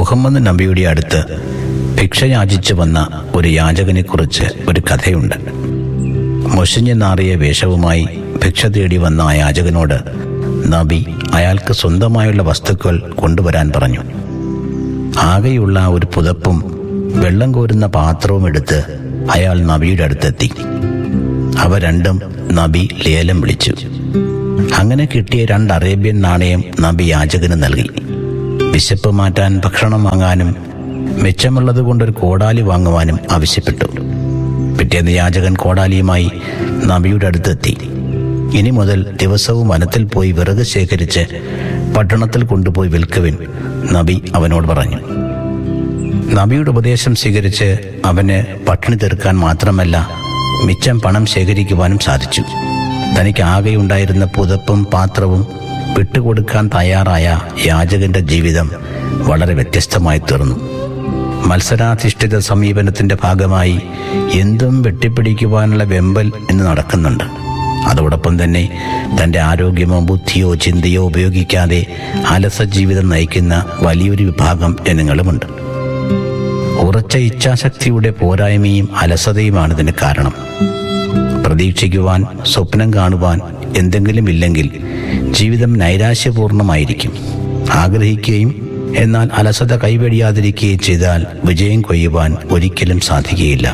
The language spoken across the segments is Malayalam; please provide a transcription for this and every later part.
മുഹമ്മദ് നബിയുടെ അടുത്ത് ഭിക്ഷ യാചിച്ചു വന്ന ഒരു യാചകനെക്കുറിച്ച് ഒരു കഥയുണ്ട് മുഷിഞ്ഞു നാറിയ വേഷവുമായി ഭിക്ഷ തേടി വന്ന ആ യാചകനോട് നബി അയാൾക്ക് സ്വന്തമായുള്ള വസ്തുക്കൾ കൊണ്ടുവരാൻ പറഞ്ഞു ആകെയുള്ള ഒരു പുതപ്പും വെള്ളം കോരുന്ന പാത്രവും എടുത്ത് അയാൾ നബിയുടെ അടുത്തെത്തി അവ രണ്ടും നബി ലേലം വിളിച്ചു അങ്ങനെ കിട്ടിയ രണ്ട് അറേബ്യൻ നാണയം നബി യാചകന് നൽകി വിശപ്പ് മാറ്റാൻ ഭക്ഷണം വാങ്ങാനും മിച്ചമുള്ളത് കൊണ്ടൊരു കോടാലി വാങ്ങുവാനും ആവശ്യപ്പെട്ടു പിറ്റേന്ന് യാചകൻ കോടാലിയുമായി നബിയുടെ അടുത്തെത്തി ഇനി മുതൽ ദിവസവും വനത്തിൽ പോയി വിറക് ശേഖരിച്ച് പട്ടണത്തിൽ കൊണ്ടുപോയി വിൽക്കുവിൻ നബി അവനോട് പറഞ്ഞു നബിയുടെ ഉപദേശം സ്വീകരിച്ച് അവന് പട്ടിണി തീർക്കാൻ മാത്രമല്ല മിച്ചം പണം ശേഖരിക്കുവാനും സാധിച്ചു തനിക്ക് ആകെയുണ്ടായിരുന്ന പുതപ്പും പാത്രവും വിട്ടുകൊടുക്കാൻ തയ്യാറായ യാചകന്റെ ജീവിതം വളരെ വ്യത്യസ്തമായി തീർന്നു മത്സരാധിഷ്ഠിത സമീപനത്തിന്റെ ഭാഗമായി എന്തും വെട്ടിപ്പിടിക്കുവാനുള്ള വെമ്പൽ ഇന്ന് നടക്കുന്നുണ്ട് അതോടൊപ്പം തന്നെ തന്റെ ആരോഗ്യമോ ബുദ്ധിയോ ചിന്തയോ ഉപയോഗിക്കാതെ അലസ ജീവിതം നയിക്കുന്ന വലിയൊരു വിഭാഗം ജനങ്ങളുമുണ്ട് ഉറച്ച ഇച്ഛാശക്തിയുടെ പോരായ്മയും അലസതയുമാണ് ഇതിന് കാരണം പ്രതീക്ഷിക്കുവാൻ സ്വപ്നം കാണുവാൻ എന്തെങ്കിലും ഇല്ലെങ്കിൽ ജീവിതം നൈരാശ്യപൂർണമായിരിക്കും ആഗ്രഹിക്കുകയും എന്നാൽ അലസത കൈവെടിയാതിരിക്കുകയും ചെയ്താൽ വിജയം കൊയ്യുവാൻ ഒരിക്കലും സാധിക്കുകയില്ല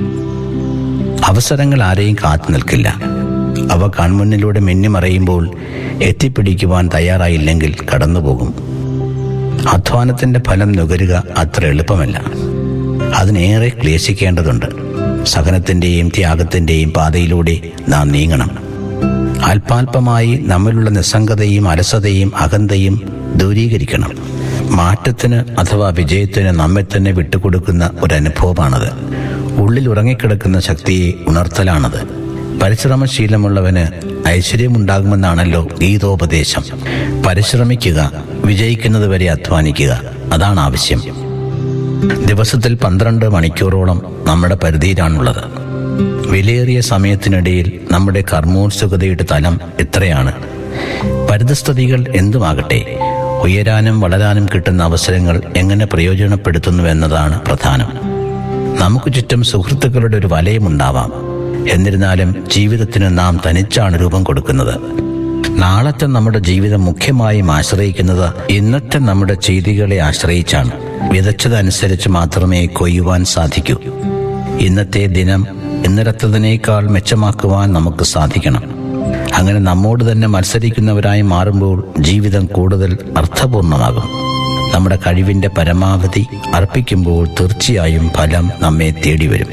അവസരങ്ങൾ ആരെയും കാത്തു നിൽക്കില്ല അവ കൺമുന്നിലൂടെ മിന്നിമറയുമ്പോൾ എത്തിപ്പിടിക്കുവാൻ തയ്യാറായില്ലെങ്കിൽ കടന്നുപോകും അധ്വാനത്തിന്റെ ഫലം നുകരുക അത്ര എളുപ്പമല്ല അതിനേറെ ക്ലേശിക്കേണ്ടതുണ്ട് സഹനത്തിന്റെയും ത്യാഗത്തിന്റെയും പാതയിലൂടെ നാം നീങ്ങണം അല്പാൽപമായി നമ്മിലുള്ള നിസ്സംഗതയും അലസതയും അഹന്തയും ദൂരീകരിക്കണം മാറ്റത്തിന് അഥവാ വിജയത്തിന് നമ്മെ തന്നെ വിട്ടുകൊടുക്കുന്ന ഒരു അനുഭവമാണത് ഉള്ളിൽ ഉറങ്ങിക്കിടക്കുന്ന ശക്തിയെ ഉണർത്തലാണത് പരിശ്രമശീലമുള്ളവന് ഐശ്വര്യമുണ്ടാകുമെന്നാണല്ലോ ഗീതോപദേശം പരിശ്രമിക്കുക വിജയിക്കുന്നതുവരെ അധ്വാനിക്കുക അതാണ് ആവശ്യം ദിവസത്തിൽ പന്ത്രണ്ട് മണിക്കൂറോളം നമ്മുടെ പരിധിയിലാണുള്ളത് വിലയേറിയ സമയത്തിനിടയിൽ നമ്മുടെ കർമ്മോത്സുകതയുടെ തലം എത്രയാണ് പരിതസ്ഥിതികൾ എന്തുമാകട്ടെ ഉയരാനും വളരാനും കിട്ടുന്ന അവസരങ്ങൾ എങ്ങനെ പ്രയോജനപ്പെടുത്തുന്നു എന്നതാണ് പ്രധാനം നമുക്ക് ചുറ്റും സുഹൃത്തുക്കളുടെ ഒരു വലയമുണ്ടാവാം എന്നിരുന്നാലും ജീവിതത്തിന് നാം തനിച്ചാണ് രൂപം കൊടുക്കുന്നത് നാളത്തെ നമ്മുടെ ജീവിതം മുഖ്യമായും ആശ്രയിക്കുന്നത് ഇന്നത്തെ നമ്മുടെ ചെയ്തികളെ ആശ്രയിച്ചാണ് വിതച്ചതനുസരിച്ച് മാത്രമേ കൊയ്യുവാൻ സാധിക്കൂ ഇന്നത്തെ ദിനം ഇന്നലത്തതിനേക്കാൾ മെച്ചമാക്കുവാൻ നമുക്ക് സാധിക്കണം അങ്ങനെ നമ്മോട് തന്നെ മത്സരിക്കുന്നവരായി മാറുമ്പോൾ ജീവിതം കൂടുതൽ അർത്ഥപൂർണമാകും നമ്മുടെ കഴിവിന്റെ പരമാവധി അർപ്പിക്കുമ്പോൾ തീർച്ചയായും ഫലം നമ്മെ തേടി വരും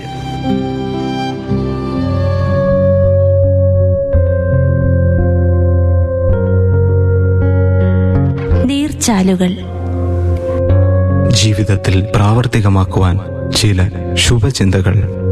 നീർച്ചാലുകൾ ജീവിതത്തിൽ പ്രാവർത്തികമാക്കുവാൻ ചില ശുഭചിന്തകൾ